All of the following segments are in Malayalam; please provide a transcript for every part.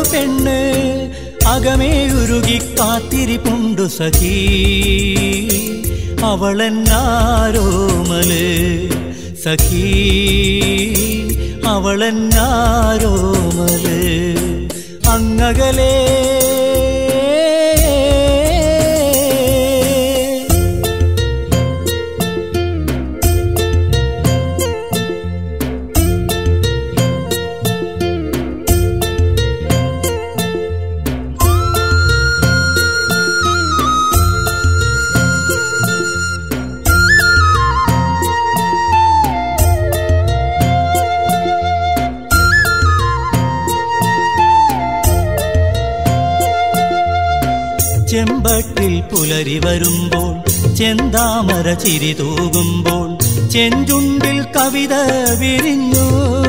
പെണ്ണ് അകമേ ഉരുകി കാത്തിരിപ്പുണ്ടു സഖീ അവളെന്നാരോമല് സഖീ അവളെന്നാരോമല് അങ്ങകലേ ചെമ്പട്ടിൽ പുലരി വരുമ്പോൾ ചെന്താമര ചിരി തൂകുമ്പോൾ ചെഞ്ചുണ്ടിൽ കവിത വിരിഞ്ഞു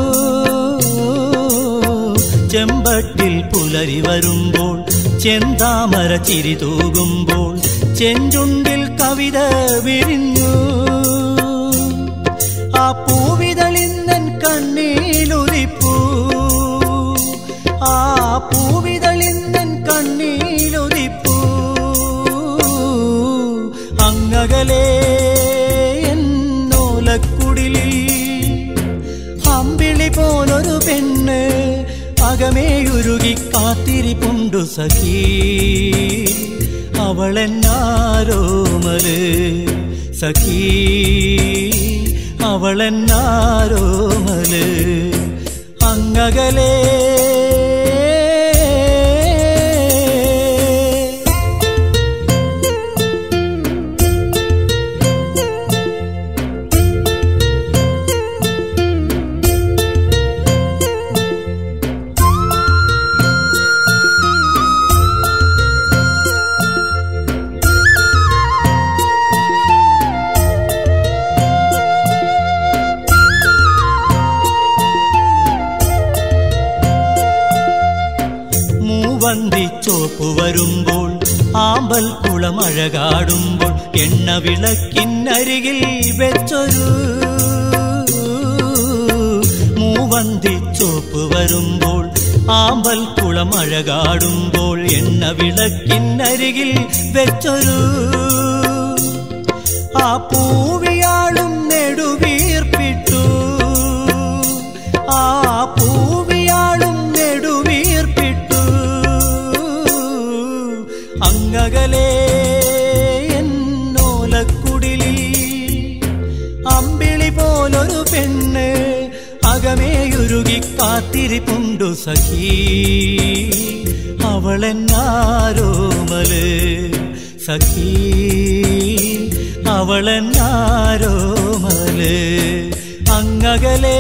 ചെമ്പട്ടിൽ പുലരി വരുമ്പോൾ ചെന്താമര ചിരി തൂകുമ്പോൾ ചെഞ്ചുണ്ടിൽ കവിത വിരിഞ്ഞു ആ പൂവിതളിന്നൻ കണ്ണീലുതിപ്പൂ ആ പൂവിതളിന്നൻ കണ്ണീലുതിപ്പൂ അങ്ങകലേ എന്നോലക്കുടിലിൽ അമ്പിളി പോലൊരു പെണ്ണ് അകമേയുരുകി കാത്തിരിപ്പുണ്ടു സഖീ അവളെന്നാരോമല് സഖീ അവളെന്നാരോമല് അങ്ങകലേ മൂവന്തി ചോപ്പ് വരുമ്പോൾ ആമ്പൽ കുളമഴകാടുമ്പോൾ എണ്ണ വിളക്കിനരികിൽ വെച്ചൊരു മൂവന്തി ചോപ്പ് വരുമ്പോൾ ആമ്പൽ കുളമഴകാടുമ്പോൾ എണ്ണ വിളക്കിനരികിൽ വെച്ചൊരു ആ പൂവിയാളും നെടുവീർപ്പിട്ടു ആ പൂവിയാളും നെടുവീർപ്പിട്ടു അങ്ങകലേ എന്നോലക്കുടിലിൽ അമ്പിളി പോലൊരു പെണ്ണ് അകമേയുരുകി കാത്തിരിപ്പുണ്ടു സഖീ അവളെന്നാരോമല് സഖീ അവളെന്നാരോമല് അങ്ങകലേ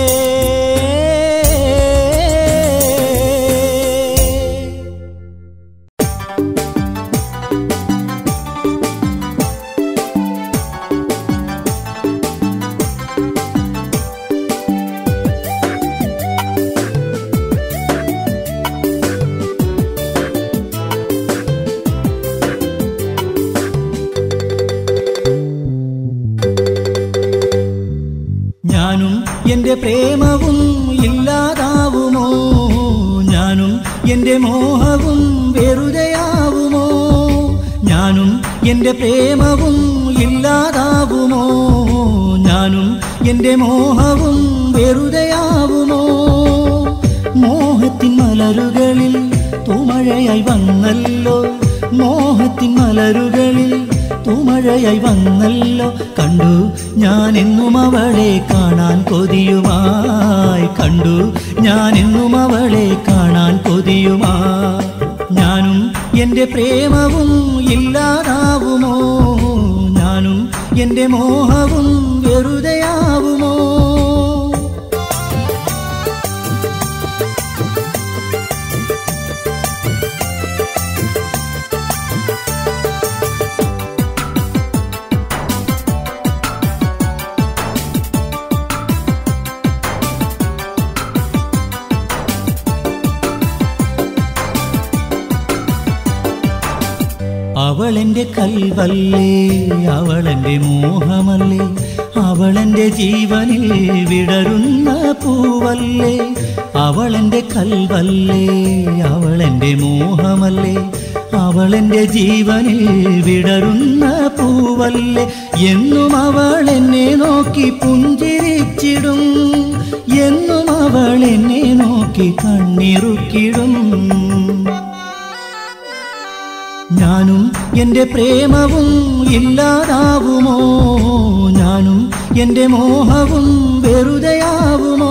ഞാനും എന്റെ പ്രേമവും ഇല്ലാതാവുമോ ഞാനും എന്റെ മോഹവും വെറുതെയാവുമോ ഞാനും എന്റെ പ്രേമവും ഇല്ലാതാവുമോ ഞാനും എന്റെ മോഹവും വെറുതെയാവുമോ മോഹത്തിൻ മലരുകളിൽ തുമഴയായി വന്നല്ലോ മോഹത്തിൻ മലരുകളിൽ തുമഴയായി വന്നല്ലോ കണ്ടു ഞാൻ എന്നും അവളെ കാണാൻ കൊതിയുമായി കണ്ടു ഞാൻ എന്നും അവളെ കാണാൻ കൊതിയുമായി ഞാനും എന്റെ പ്രേമവും ഇല്ലാതാവുമോ ഞാനും എന്റെ മോഹവും വെറുതെയാവുമോ അവളെന്റെ കൽവല്ലേ അവളെന്റെ മോഹമല്ലേ അവളെന്റെ ജീവനിൽ വിടരുന്ന പൂവല്ലേ അവളെന്റെ കൽവല്ലേ അവളെന്റെ മോഹമല്ലേ അവളെന്റെ ജീവനിൽ വിടരുന്ന പൂവല്ലേ എന്നും അവൾ എന്നെ നോക്കി പുഞ്ചിരിച്ചിടും എന്നും അവൾ എന്നെ നോക്കി കണ്ണിറുക്കിടും ഞാനും എൻ്റെ പ്രേമവും ഇല്ലാതാവുമോ ഞാനും എൻ്റെ മോഹവും വെറുതെയാവുമോ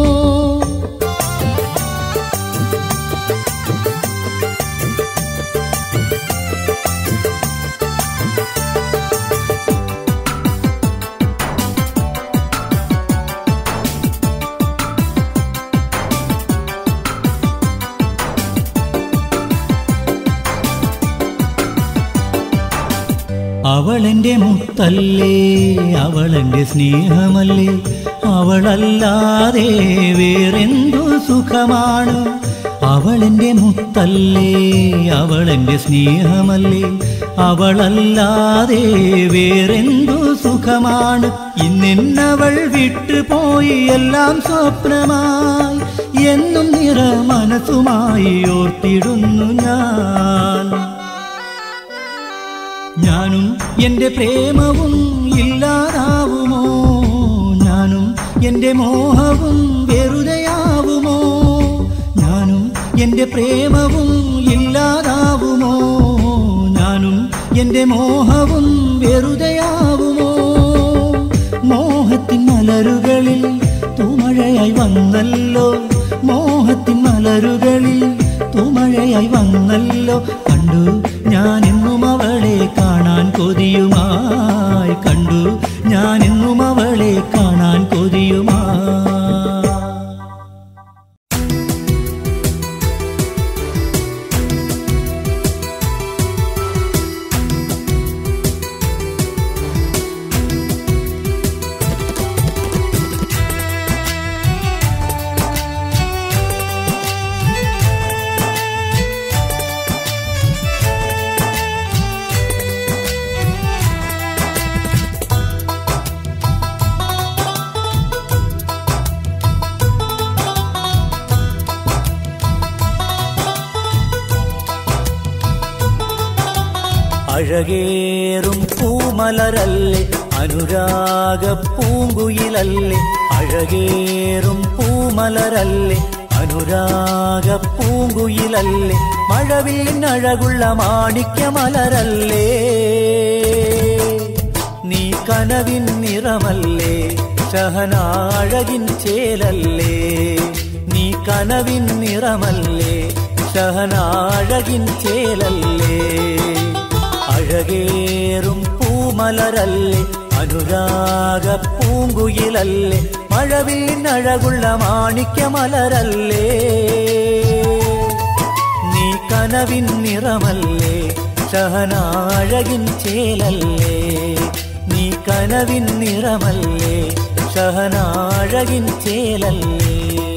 അവളെന്റെ മുത്തല്ലേ അവളെന്റെ സ്നേഹമല്ലേ അവളല്ലാതെ വേറെന്തു സുഖമാണ് അവളെന്റെ മുത്തല്ലേ അവളെന്റെ സ്നേഹമല്ലേ അവളല്ലാതെ വേറെന്തു സുഖമാണ് ഇന്നെന്നവൾ വിട്ടുപോയി എല്ലാം സ്വപ്നമായി എന്നും നിറ മനസ്സുമായി ഓർത്തിടുന്നു ഞാൻ ഞാനും എൻ്റെ പ്രേമവും ഇല്ലാതാവുമോ ഞാനും എൻ്റെ മോഹവും വെറുതെയാവുമോ ഞാനും എൻ്റെ പ്രേമവും ഇല്ലാതാവുമോ ഞാനും എൻ്റെ മോഹവും വെറുതെയാവുമോ മോഹത്തിൻ മലരുകളിൽ തൂമഴയായി വന്നല്ലോ മോഹത്തിൻ മലരുകളിൽ തൂമഴയായി വന്നല്ലോ കണ്ടു ഞാൻ എന്നും അവളെ കാണാൻ കൊതിയുമായി കണ്ടു ഞാൻ എന്നും അവളെ കാണാൻ കൊതിയുമായി അഴകേറും പൂമലരല്ലേ അനുരാഗ പൂങ്കുയിലല്ലേ അഴകേറും പൂമലരല്ലേ അനുരാഗ പൂങ്കുയിലല്ലേ മഴവില്ലഴകുള്ള മാണിക്യമലരല്ലേ നീ കനവിൻ നിറമല്ലേ ഷഹനാഴകിൻ ചേലല്ലേ നീ കനവിൻ നിറമല്ലേ ഷഹനാഴകിൻ ചേലല്ലേ അഴകേറും പൂമലരല്ലേ അനുരാഗ പൂങ്കുയിലല്ലേ മഴവില്ലഴകുള്ള മാണിക്യമലരല്ലേ നീ കനവിൻ നിറമല്ലേ ഷഹനാഴകിൻ ചേലല്ലേ നീ കനവിൻ നിറമല്ലേ ഷഹനാഴകിൻ ചേലല്ലേ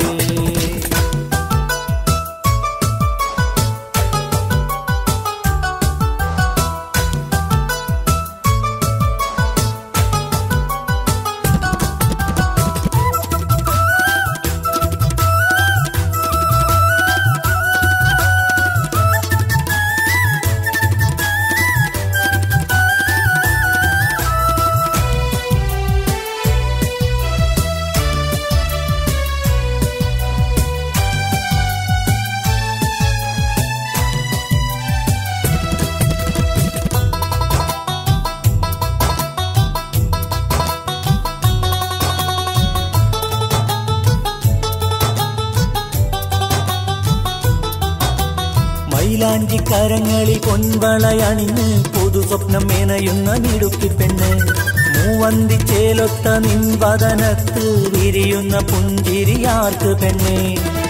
മൈലാഞ്ചി കരങ്ങളിൽ പൊൻവളയണിഞ്ഞ് പുതു സ്വപ്നം മേനയുന്ന മിടുക്കി പെണ്ണ് മൂവന്തി ചേലൊത്ത നിൻവദനത്ത് വിരിയുന്ന പുഞ്ചിരിയാർക്ക് പെണ്ണേ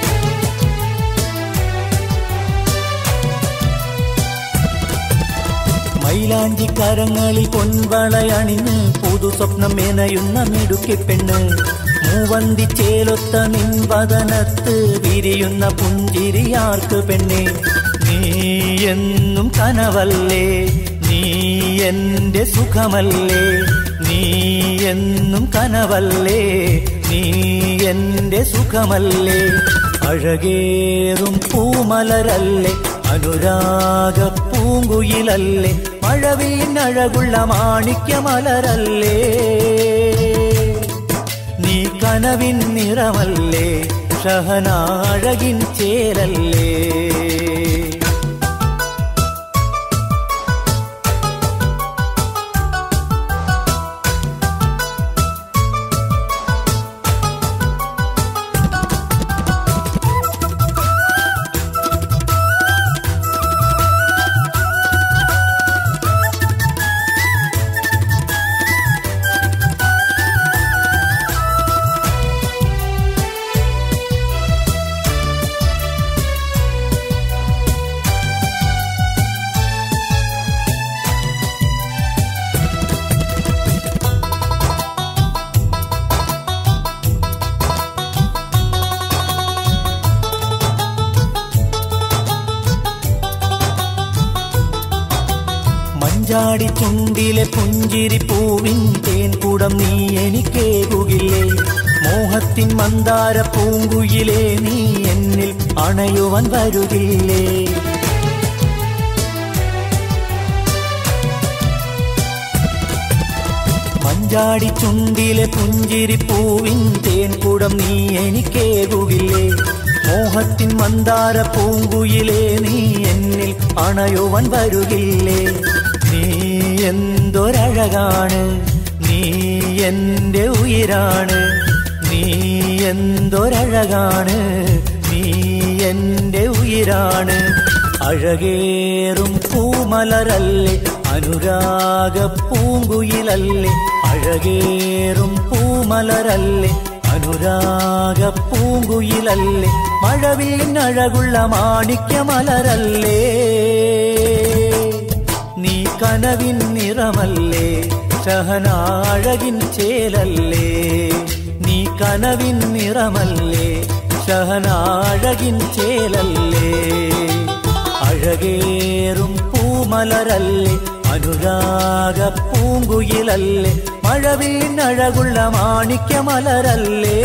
മൈലാഞ്ചി കരങ്ങളിൽ പൊൻവളയണിഞ്ഞ് പുതു സ്വപ്നം മേനയുന്ന മിടുക്കി പെണ്ണ് മൂവന്തി ചേലൊത്ത നിൻവദനത്ത് വിരിയുന്ന പുഞ്ചിരിയാർക്ക് പെണ്ണേ നീ എന്നും കനവല്ലേ നീ എന്റെ സുഖമല്ലേ നീ എന്നും കനവല്ലേ നീ എന്റെ സുഖമല്ലേ അഴകേറും പൂമലരല്ലേ അനുരാഗ പൂങ്കുയിലല്ലേ മഴവിനഴകുള്ള മാണിക്യമലരല്ലേ നീ കനവിൻ നിറമല്ലേ ഷഹനാഴകിൻ ചേരല്ലേ മഞ്ചാടി ചുണ്ടിലെ പുഞ്ചിരി പൂവിൻ തേൻ കൂടം നീ എനിക്കേകുകില്ലേ മോഹത്തിൻ മന്ദാര പൂങ്കുയിലേ നീ എന്നിൽ അണയുവാൻ വരുകില്ലേ മഞ്ചാടി ചുണ്ടിലെ പുഞ്ചിരി പൂവിൻ തേൻ കൂടം നീ എനിക്കേകുകില്ലേ മോഹത്തിൻ മന്ദാര പൂങ്കുയിലേ നീ എന്നിൽ അണയുവാൻ വരുകില്ലേ നീ എന്തൊരഴകാണ് നീ എന്റെ ഉയിരാണ് നീ എന്തൊരഴകാണ് നീ എന്റെ ഉയിരാണ് അഴകേറും പൂമലരല്ലേ അനുരാഗ പൂങ്കുയിലല്ലേ അഴകേറും പൂമലരല്ലേ അനുരാഗ പൂങ്കുയിലല്ലേ മഴവിനഴകുള്ള മാണിക്യമലരല്ലേ നീ കനവിൻ നിറമല്ലേ ഷഹനാഴകിൻ ചേലല്ലേ നീ കനവിൻ നിറമല്ലേ ഷഹനാഴകിൻ ചേലല്ലേ അഴകേറും പൂമലരല്ലേ അനുരാഗ പൂങ്കുയിലല്ലേ മഴവിനഴകുള്ള മാണിക്യമലരല്ലേ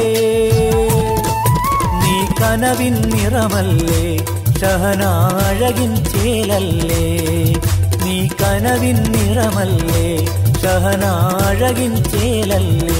നീ കനവിൻ നിറമല്ലേ ഷഹനാഴകിൻ ചേലല്ലേ നീ കനവിൻ നിറമല്ലേ ഷഹനാഴകിൻ ചേലല്ലേ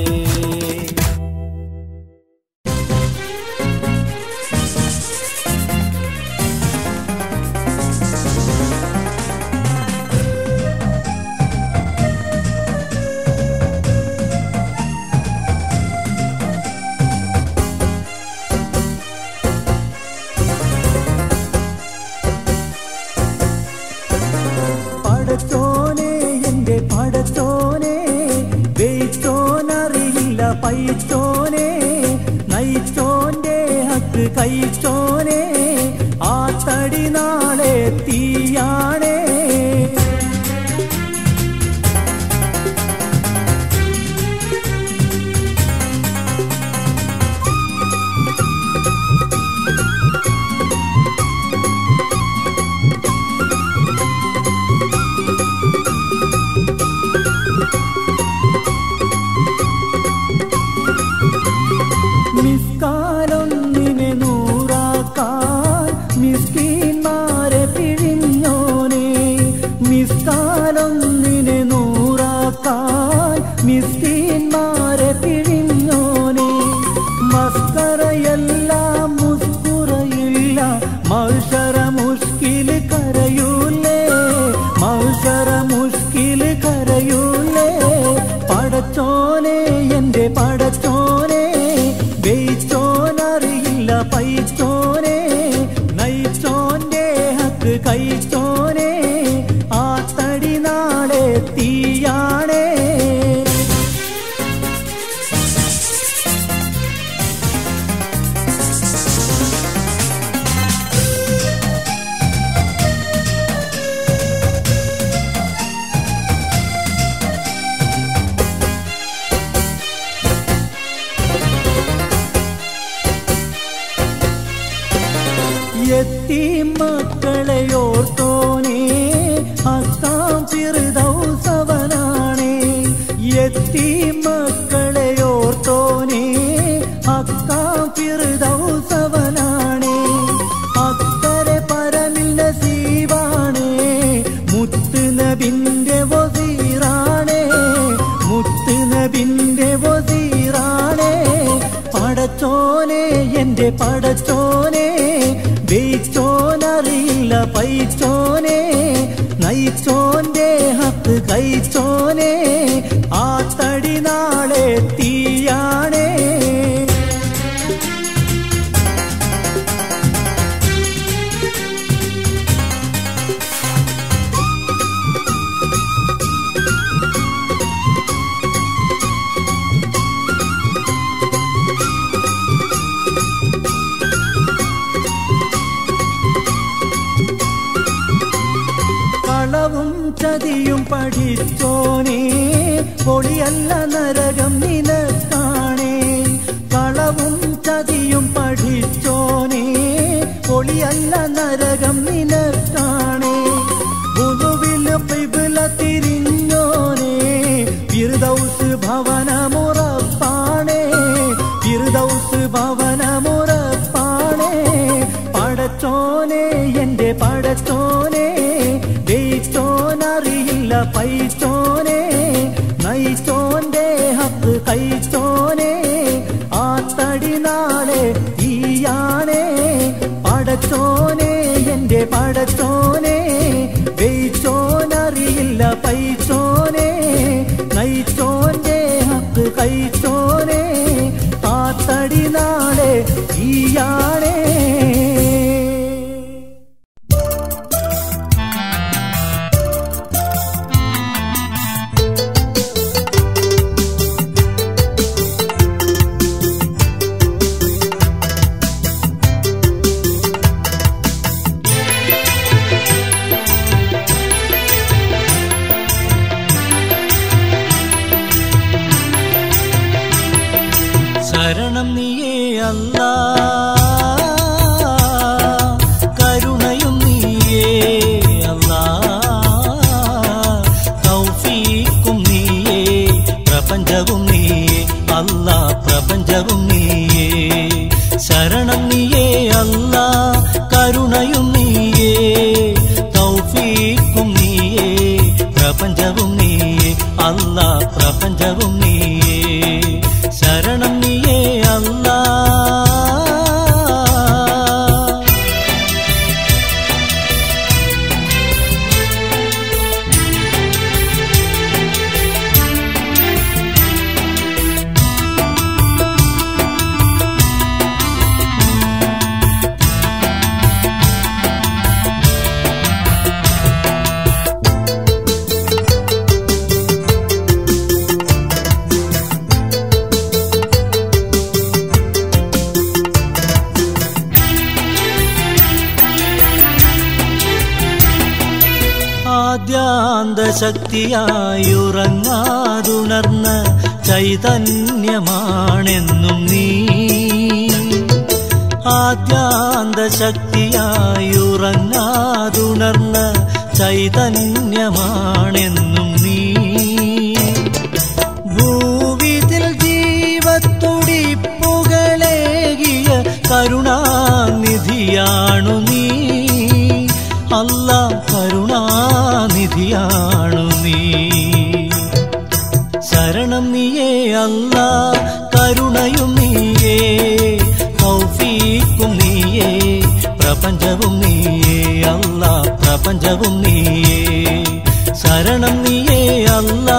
പടച്ചോനെ എന്റെ പടച്ചോനെ വെയിച്ചോനറിയില്ല പൈച്ചോനെ നയിച്ചോന്റെ ഹക്ക് കഴിച്ചോനെ ആ തടി നാളെ തീയാണേ മിസ്കാലൊന്നിനെ നൂറാക്കാൻ മിസ്കീന്മാരെ പിഴിഞ്ഞോനെ മിസ്കാലൊന്നിനെ നൂറാക്കാൻ മിസ്കീന്മാരെ പിഴിഞ്ഞോനെ മസ്കറയല്ല മുസ്കുറയില്ല മൗഷറ മുഷ്കില് കരയൂലേ മൗഷറ മുഷ്കില് കരയൂലേ പടച്ചോനെ എന്റെ പടച്ചോനെ വെയിച്ചോനറിയില്ല പൈച്ചോനെ നയിച്ചോന്റെ ഹക്ക് കഴിച്ചോനെ ആ തടി നാളെ തീയാണേ എത്തി മക്കളെ ഓർത്തോനേ അക്കാം ഫിർദൗസവനാണേ എത്തി മക്കളെ ഓർത്തോനേ അക്കാം ഫിർദൗസവനാണേ അക്കരെ പരമിൽ നസീവാണേ മുത്ത് നബിന്റെ വസീറാണേ മുത്ത് നബിന്റെ വസീറാണേ പടച്ചോനെ എന്റെ പടച്ചോനെ വെയിച്ചോനറിയില്ല പൈച്ചോനെ നയിച്ചോന്റെ ഹക്ക് കഴിച്ചോനെ ആ തടി നാളെ തീയാണേ കളവും ചതിയും പഠിച്ചോനേ പൊളിയല്ല നരകം നിനക്കാണേ കളവും ചതിയും പഠിച്ചോനേ പൊളിയല്ല നരകം നിനക്കാണേ ബുധുവില് പിബില തിരിഞ്ഞോനേ ഫിർദൗസ് ഭവനമുറപ്പാണേ ഫിർദൗസ് ഭവനമുറപ്പാണേ പടച്ചോനെ എന്റെ പടച്ചോനെ ജയിച്ചോനറിയില്ല പൈച്ചോനെ നയിച്ചോന്റെ ഹക്ക് കഴിച്ചോനെ ആ തടി നാളെ ഈയാണേ പടച്ചോനെ എന്റെ പടച്ചോനെ ജയിച്ചോനറിയില്ല പൈച്ചോനെ നയിച്ചോന്റെ ഹക്ക് കഴിച്ചോനെ ആ തടി നാളെ ഈയാണേ ശരണം നീയേ അല്ല കരുണയും നീയേ അല്ല തൗഫീക്കും നീയേ പ്രപഞ്ചവും നീയേ അല്ല പ്രപഞ്ചവും നീയേ ശരണം നീയേ അല്ല കരുണയും നീയേ തൗഫീക്കും നീയേ പ്രപഞ്ചവും നീയേ അല്ല പ്രപഞ്ചവും നീയേ ശരണം നീയേ അല്ലാ ആദ്യാന്ത ശക്തിയായുറങ്ങാതുണർന്ന ചൈതന്യമാണെന്നും നീ ആദ്യാന്ത ശക്തിയായുറങ്ങാതുണർന്ന ചൈതന്യമാണെന്നും നീ ഭൂവിതിൽ ജീവത്തുടിപ്പുകളേകിയ കരുണാനിധിയാണു നീ അല്ല കരുണാനിധിയാണു നീ ശരണം നീയേ അല്ല കരുണയും നീയേ തൗഫീക്കും നീയേ പ്രപഞ്ചവും നീയേ അല്ല പ്രപഞ്ചവും നീയേ ശരണം നീയേ അല്ലാ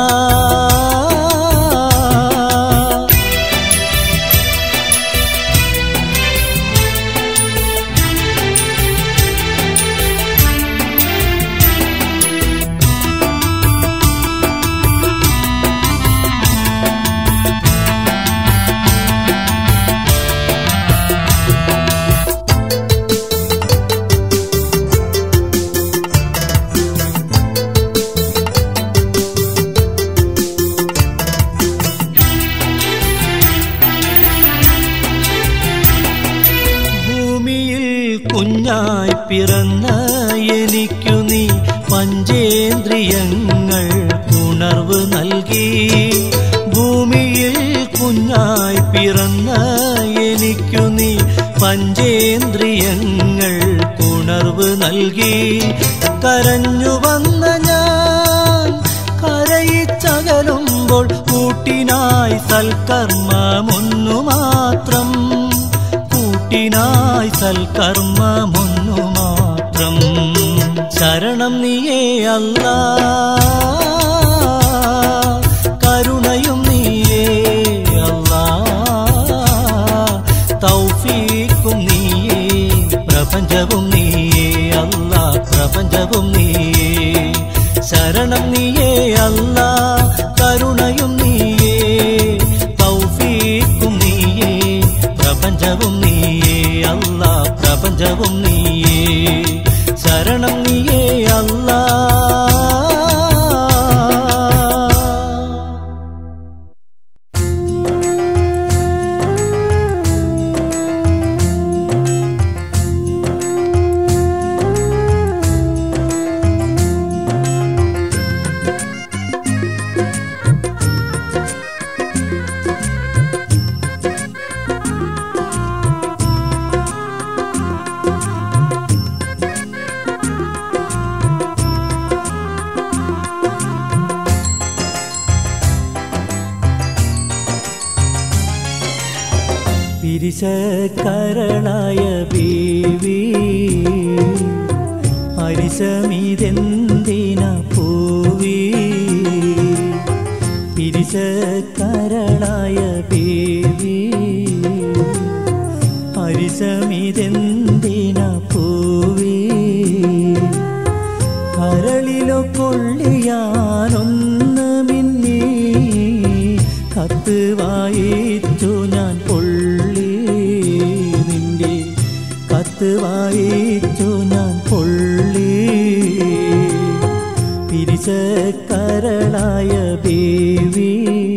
കുഞ്ഞായി പിറന്ന എനിക്കു നീ പഞ്ചേന്ദ്രിയങ്ങൾ ഉണർവ് നൽകി ഭൂമിയിൽ കുഞ്ഞായി പിറന്ന എനിക്കു നീ പഞ്ചേന്ദ്രിയങ്ങൾ ഉണർവ് നൽകി കരഞ്ഞു വന്ന ഞാൻ കരയിച്ചകലുമ്പോൾ കൂട്ടിനായി സൽക്കർമ്മമൊന്നു മാത്രം കൂട്ടിനായി സൽക്കർമ്മമൊന്നു മാത്രം ശരണം നീയേ അല്ല കരുണയും നീയേ അല്ല തൗഫീക്കും നീയേ പ്രപഞ്ചവും നീയേ അല്ല പ്രപഞ്ചവും നീയേ ശരണം നീയേ അല്ല കരുണയും നീയേ തൗഫീക്കും നീയേ പ്രപഞ്ചവും നീയേ അല്ല പ്രപഞ്ചവും നീയേ ശരണം നീയേ അല്ല പിരിശക്കരളായ ബീവി ഹരിശമിതെന്തിന പൂവി പിരിശക്കരളായ ബീവി ഹരിശമിതെന്തിന പൂവി കരളിലോ കൊള്ളിയാനൊന്ന് മിന്നി കത്ത് വായിച്ചു ഞാൻ പൊള്ളി നിന്റെ കത്ത് വായിച്ചു ഞാൻ പൊള്ളി പിരിശക്കരളായ ബേവി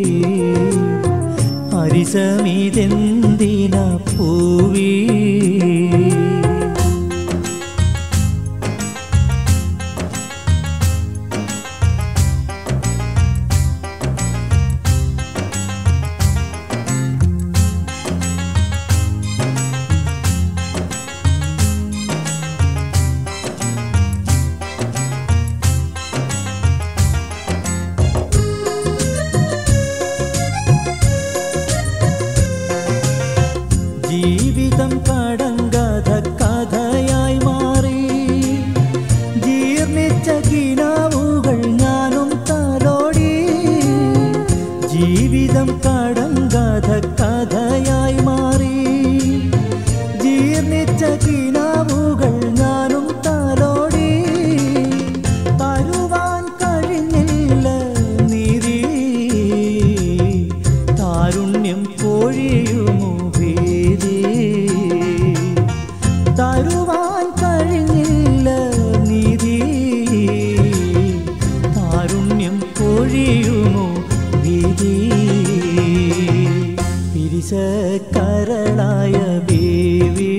ഹരിസമിതെന്തിന പൂവി ജീവിതം കടങ്കഥ കഥയായി മാറി ജീർണിച്ച കിനാവുകൾ ഞാനും തലോടി ജീവിതം കടങ്കഥ കഥയായി മാറി ജീർണിച്ച കിനാവുകൾ ഞാനും തലോടി തരുവാൻ കഴിഞ്ഞില്ല നീതി താരുണ്യം പൊഴിയുമോ ഭീതി തരുവാൻ കഴിഞ്ഞില്ല നീതി താരുണ്യം പൊഴിയുമോ ഭീതി പിരിശക്കരളായ ബേവി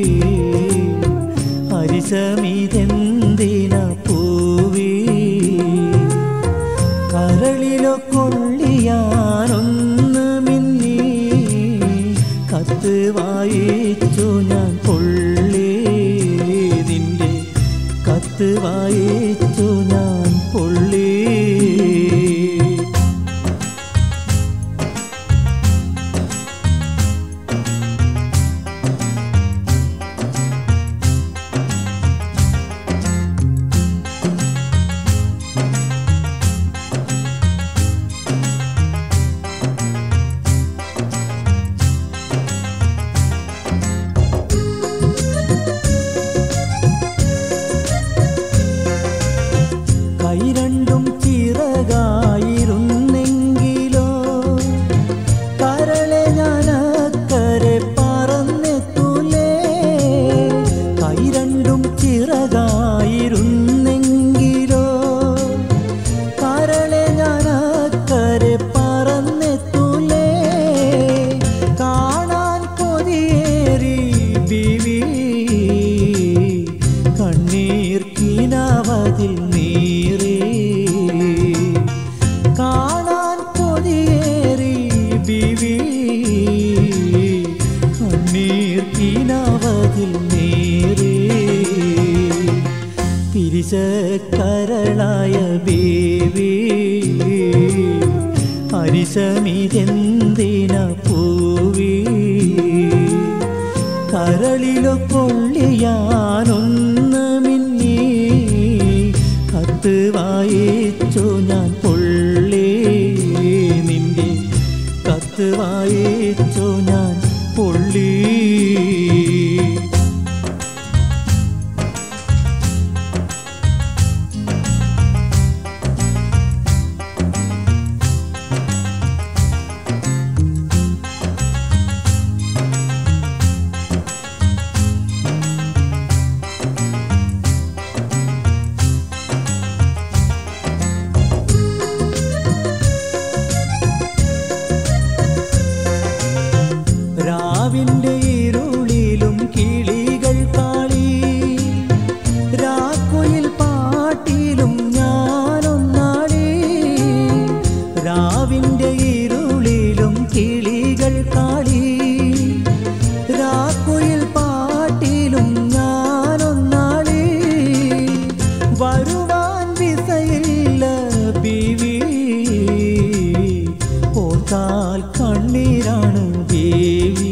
ഹരിസമിതെന്തിന പൂവി കരളിലോ കൊള്ളിയാനൊന്ന് മിന്നി കത്ത് വായിച്ചു ഞാൻ പൊള്ളി നിന്റെ കത്ത് വായിച്ചു ഞാൻ പൊള്ളി പിരിശക്കരളായ ബേവി അരിശമിതെന്തിന പൂവി കരളിലോ കൊള്ളിയാനൊന്ന് മിന്നി കത്ത് വായിച്ചു ഞാൻ പൊള്ളി നിന്റെ കത്ത് വായിച്ചു ഞാൻ പൊള്ളി രാവിന്റെ ഇരുളിലും കിളികൾ കാളി രാക്കുയിൽ പാട്ടിലും ഞാനൊന്നാളി രാവിന്റെ ഇരുളിലും കിളികൾ കാളി രാക്കുയിൽ പാട്ടിലും ഞാനൊന്നാളി വരുവാൻ വിസയില്ല ബിവി ഓർത്താൽ കണ്ണീരാണ് ദേവി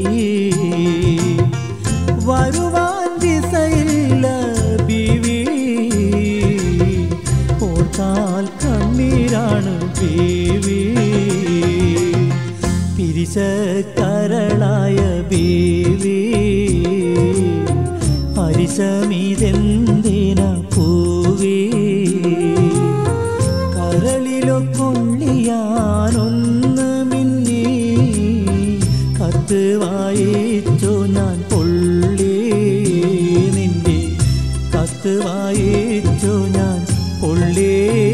വരുവാൻ ദിസയില്ല ബിവി ഓർത്താൽ കണ്ണീരാണ് ബേവി പിരിശക്കരളായ ബേവി ഹരിശമിതെന്തിന പൂവി കരളിലോ കൊള്ളിയാനൊന്ന് മിന്നി കത്ത് വായിച്ചു ഞാൻ പൊള്ളി നിന്റെ കത്ത് വായിച്ചു ഞാൻ പൊള്ളി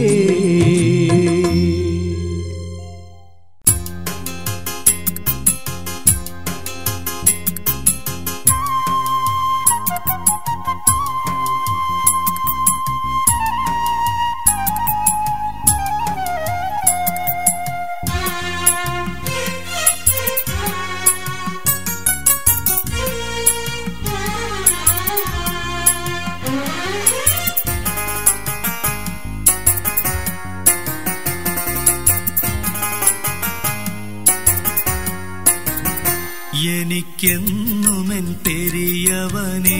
എനിക്കെന്നുമെൻ പെരിയവനേ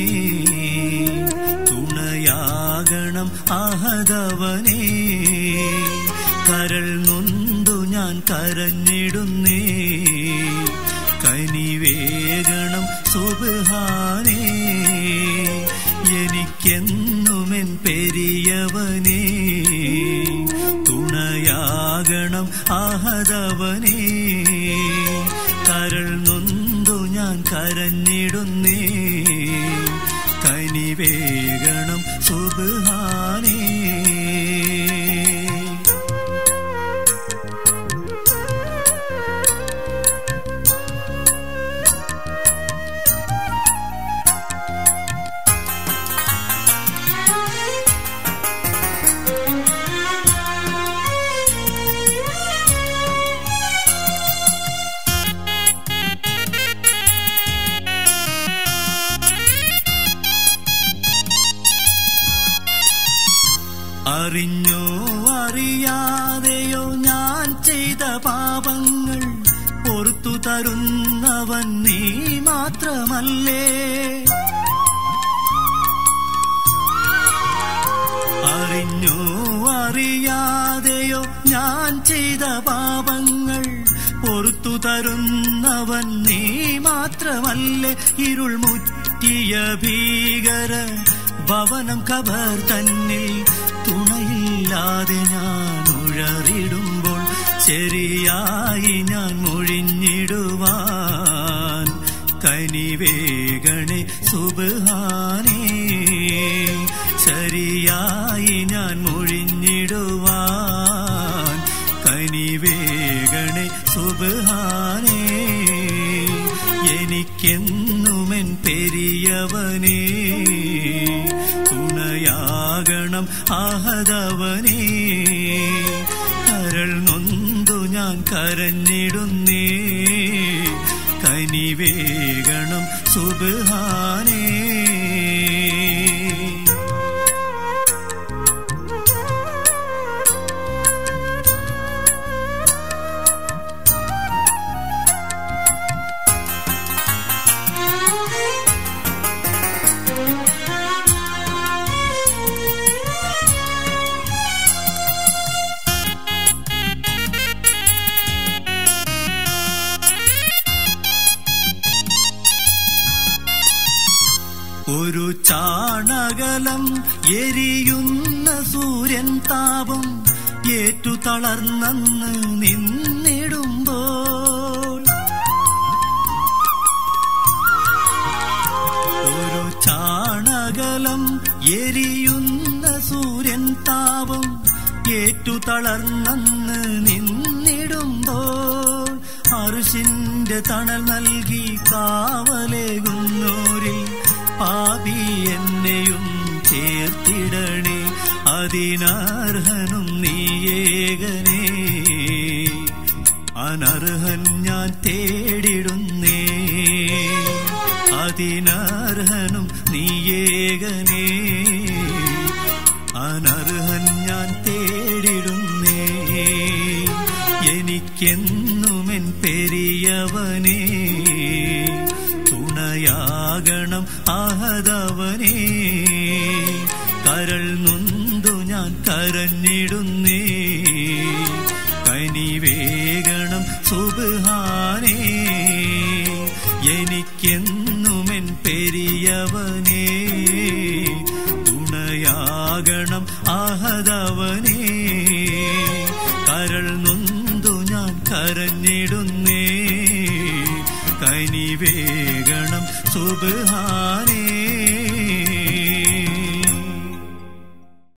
തുണയാകണം അഹതവനേ കരൾ നൊന്തു ഞാൻ കരഞ്ഞിടുന്നേ കനിവേകണം സുബാനേ എനിക്കെന്നുമെൻ പെരിയവനേ തുണയാകണം അഹതവനേ കരൾ നൊന്തു ഞാൻ കരഞ്ഞിടുന്നേ കനിവേകണം സുബാനേ അറിഞ്ഞോ അറിയാതെയോ ഞാൻ ചെയ്ത പാപങ്ങൾ പൊറത്തു തരുന്നവൻ നീ മാത്രമല്ലേ അറിഞ്ഞോ അറിയാതെയോ ഞാൻ ചെയ്ത പാപങ്ങൾ പൊറത്തു തരുന്നവൻ നീ മാത്രമല്ലേ ഇരുൾ മുറ്റിയ ഭീകര ഭവനം കബർ തന്നിൽ തുണയില്ലാതെ ഞാൻ ഉഴറിടുമ്പോൾ ശരിയായി ഞാൻ മൊഴിഞ്ഞിടുവാൻ കനിവേഗണേ സുബാനേ ശരിയായി ഞാൻ മൊഴിഞ്ഞിടുവാൻ കനിവേഗണേ സുബാനേ എനിക്കെന്നുമെൻ പെരിയവനേ തുണയാകണം ആഹതവനേ കരൾ നൊന്തു ഞാൻ കരഞ്ഞിടുന്നേ കനിവേഗണം സുബാനേ ചാണകലം എരിയുന്ന സൂര്യൻ താപം ഏറ്റു തളർന്നന്ന് നിന്നിടുമ്പോൾ ഒരു ചാണകലം എരിയുന്ന സൂര്യൻ താപം ഏറ്റു തളർന്നന്ന് നിന്നിടുമ്പോൾ അറുശിന്റെ തണൽ നൽകി കാവലേകുന്നോരിൽ പാപി എന്നെയും ചേർത്തിടണേ അതിനർഹനും നീയേകനേ അനർഹൻ ഞാൻ തേടിടുന്നേ അതിനർഹനും നീയേകനേ അനർഹൻ ഞാൻ തേടിടുന്നേ എനിക്കെന്നുമെൻ പെരിയവനേ തുണയാകണം ആഹതവനേ കരൾ നൊന്തു ഞാൻ കരഞ്ഞിടുന്നേ കനിവേകണം സുബാനേ എനിക്കെന്നുമെൻ പെരിയവനേ തുണയാകണം ആഹതവനേ കരൾ നൊന്തു ഞാൻ കരഞ്ഞിടുന്നേ കനിവേകണം സുബാനേ